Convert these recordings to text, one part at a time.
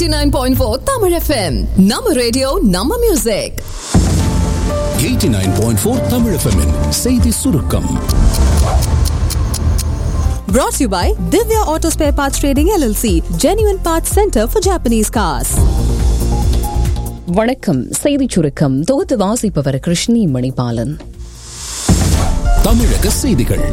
89.4 Tamil FM. Nama radio, Nama music. 89.4 Tamil FM இன் செய்தி சுருக்கம் Brought to you by Divya Auto Spare Parts Trading LLC, Genuine Parts Center for Japanese Cars. வணக்கம் செய்திச் சுருக்கம் தொகுத்து வாசிப்பவர் கிருஷ்ணி மணிபாலன் தமிழக செய்திகள்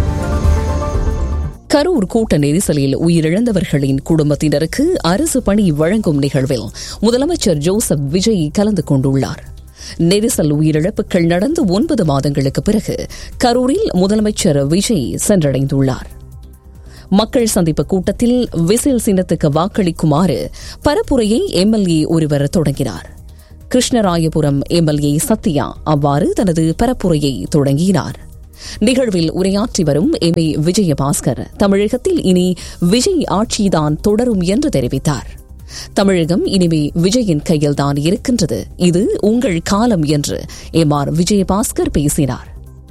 கரூர் கூட்ட நெரிசலில் உயிரிழந்தவர்களின் குடும்பத்தினருக்கு அரசு பணி வழங்கும் நிகழ்வில் முதலமைச்சர் ஜோசப் விஜய் கலந்து கொண்டுள்ளார் நெரிசல் உயிரிழப்புகள் நடந்து ஒன்பது மாதங்களுக்கு பிறகு கரூரில் முதலமைச்சர் விஜய் சென்றடைந்துள்ளார் மக்கள் சந்திப்பு கூட்டத்தில் விசில் சின்னத்துக்கு வாக்களிக்குமாறு பரப்புரையை எம்எல்ஏ ஒருவர் தொடங்கினார் கிருஷ்ணராயபுரம் எம்எல்ஏ சத்யா அவ்வாறு தனது பரப்புரையை தொடங்கினார் நிகழ்வில் உரையாற்றி வரும் எம் ஏ விஜயபாஸ்கர் தமிழகத்தில் இனி விஜய் ஆட்சிதான் தொடரும் என்று தெரிவித்தார் தமிழகம் இனிமே விஜயின் கையில்தான் இருக்கின்றது இது உங்கள் காலம் என்று எம் ஆர் விஜயபாஸ்கர் பேசினார்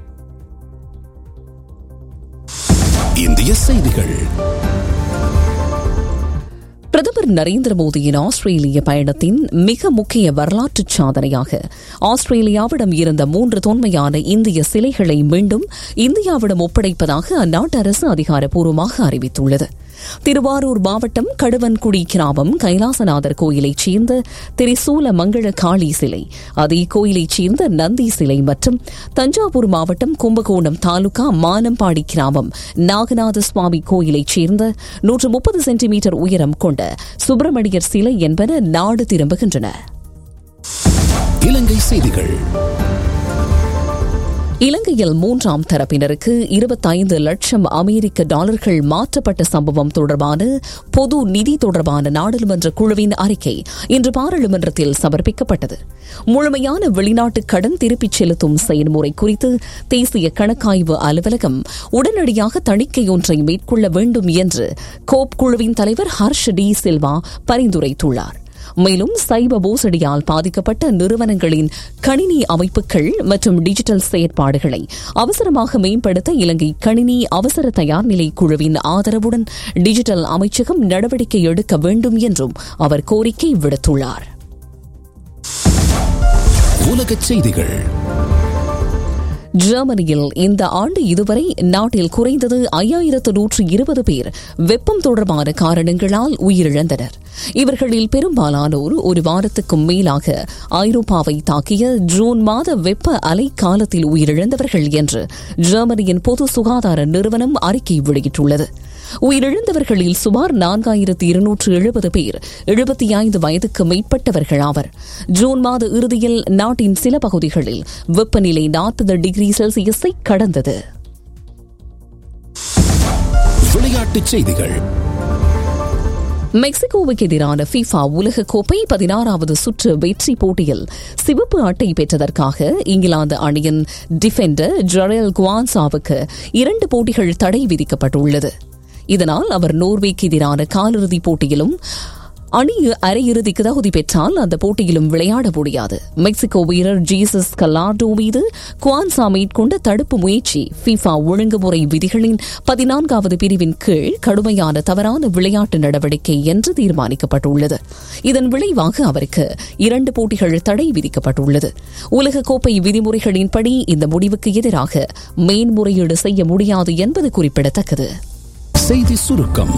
இந்திய செய்திகள் பிரதமர் நரேந்திர மோடியின் ஆஸ்திரேலிய பயணத்தின் மிக முக்கிய வரலாற்று சாதனையாக ஆஸ்திரேலியாவிடம் இருந்த மூன்று தொன்மையான இந்திய சிலைகளை மீண்டும் இந்தியாவிடம் ஒப்படைப்பதாக அந்நாட்டு அரசு அதிகாரப்பூர்வமாக அறிவித்துள்ளது திருவாரூர் மாவட்டம் கடுவன்குடி கிராமம் கைலாசநாதர் கோயிலைச் சேர்ந்த திரிசூல மங்கள காளி சிலை அதே கோயிலைச் சேர்ந்த நந்தி சிலை மற்றும் தஞ்சாவூர் மாவட்டம் கும்பகோணம் தாலுகா மானம்பாடி கிராமம் நாகநாத சுவாமி கோயிலைச் சேர்ந்த நூற்று முப்பது சென்டிமீட்டர் உயரம் கொண்ட சுப்பிரமணியர் சிலை என்பன நாடு திரும்புகின்றன இலங்கை செய்திகள் இலங்கையில் மூன்றாம் தரப்பினருக்கு இருபத்தைந்து லட்சம் அமெரிக்க டாலர்கள் மாற்றப்பட்ட சம்பவம் தொடர்பான பொது நிதி தொடர்பான நாடாளுமன்ற குழுவின் அறிக்கை இன்று பாராளுமன்றத்தில் சமர்ப்பிக்கப்பட்டது முழுமையான வெளிநாட்டு கடன் திருப்பிச் செலுத்தும் செயல்முறை குறித்து தேசிய கணக்காய்வு அலுவலகம் உடனடியாக தணிக்கை ஒன்றை மேற்கொள்ள வேண்டும் என்று கோப் குழுவின் தலைவர் ஹர்ஷ் டி சில்வா பரிந்துரைத்துள்ளார் மேலும் சைப மோசடியால் பாதிக்கப்பட்ட நிறுவனங்களின் கணினி அமைப்புகள் மற்றும் டிஜிட்டல் செயற்பாடுகளை அவசரமாக மேம்படுத்த இலங்கை கணினி அவசர தயார்நிலை குழுவின் ஆதரவுடன் டிஜிட்டல் அமைச்சகம் நடவடிக்கை எடுக்க வேண்டும் என்றும் அவர் கோரிக்கை விடுத்துள்ளார் உலகச் செய்திகள் ஜெர்மனியில் இந்த ஆண்டு இதுவரை நாட்டில் குறைந்தது ஐயாயிரத்து நூற்று இருபது பேர் வெப்பம் தொடர்பான காரணங்களால் உயிரிழந்தனர் இவர்களில் பெரும்பாலானோர் ஒரு வாரத்துக்கும் மேலாக ஐரோப்பாவை தாக்கிய ஜூன் மாத வெப்ப அலை காலத்தில் உயிரிழந்தவர்கள் என்று ஜெர்மனியின் பொது சுகாதார நிறுவனம் அறிக்கை வெளியிட்டுள்ளது உயிரிழந்தவர்களில் சுமார் நான்காயிரத்து இருநூற்று எழுபது பேர் எழுபத்தி ஐந்து வயதுக்கு மேற்பட்டவர்கள் ஆவர் ஜூன் மாத இறுதியில் நாட்டின் சில பகுதிகளில் வெப்பநிலை நாற்பது டிகிரி செல்சியஸை கடந்தது விளையாட்டுச் செய்திகள் மெக்சிகோவுக்கு எதிரான ஃபிஃபா உலகக்கோப்பை பதினாறாவது சுற்று வெற்றி போட்டியில் சிவப்பு அட்டை பெற்றதற்காக இங்கிலாந்து அணியின் டிஃபெண்டர் ஜொரேல் குவான்சாவுக்கு இரண்டு போட்டிகள் தடை விதிக்கப்பட்டுள்ளது இதனால் அவர் நோர்வேக்கு எதிரான காலிறுதிப் போட்டியிலும் அணி அரையிறுதிக்கு தகுதி பெற்றால் அந்த போட்டியிலும் விளையாட முடியாது மெக்சிகோ வீரர் ஜீசஸ் கலார்டோ மீது குவான்சா மேற்கொண்ட தடுப்பு முயற்சி ஃபிஃபா ஒழுங்குமுறை விதிகளின் பதினான்காவது பிரிவின் கீழ் கடுமையான தவறான விளையாட்டு நடவடிக்கை என்று தீர்மானிக்கப்பட்டுள்ளது இதன் விளைவாக அவருக்கு இரண்டு போட்டிகள் தடை விதிக்கப்பட்டுள்ளது உலகக்கோப்பை விதிமுறைகளின்படி இந்த முடிவுக்கு எதிராக மேன்முறையீடு செய்ய முடியாது என்பது குறிப்பிடத்தக்கது செய்தி சுருக்கம்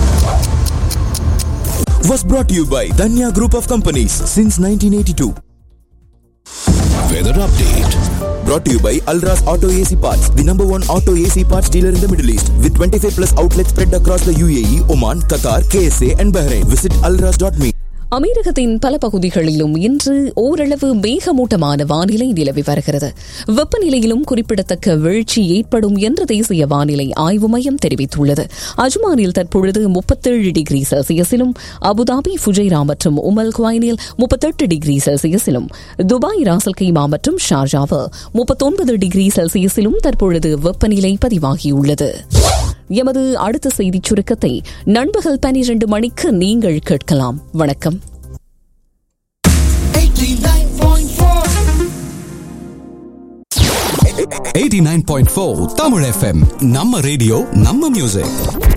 was brought to you by Danya Group of Companies since 1982. Weather update Brought to you by Alras Auto AC Parts, the number one auto AC parts dealer in the Middle East, with 25 plus outlets spread across the UAE, Oman, Qatar, KSA, and Bahrain. Visit alras.me. அமீரகத்தின் பல பகுதிகளிலும் இன்று ஓரளவு மேகமூட்டமான வானிலை நிலவி வருகிறது வெப்பநிலையிலும் குறிப்பிடத்தக்க வீழ்ச்சி ஏற்படும் என்று தேசிய வானிலை ஆய்வு மையம் தெரிவித்துள்ளது அஜ்மானில் தற்பொழுது முப்பத்தேழு டிகிரி செல்சியஸிலும் அபுதாபி ஃபுஜைரா மற்றும் உமல் குவைனில் முப்பத்தெட்டு டிகிரி செல்சியஸிலும் துபாய் ராசல் கைமா மற்றும் ஷார்ஜாவில் முப்பத்தொன்பது டிகிரி செல்சியஸிலும் தற்பொழுது வெப்பநிலை பதிவாகியுள்ளது எமது அடுத்த செய்திச் சுருக்கத்தை நண்பகல் பனிரெண்டு மணிக்கு நீங்கள் கேட்கலாம் வணக்கம் 89.4 தமிழ் FM நம்ம ரேடியோ நம்ம மியூசிக்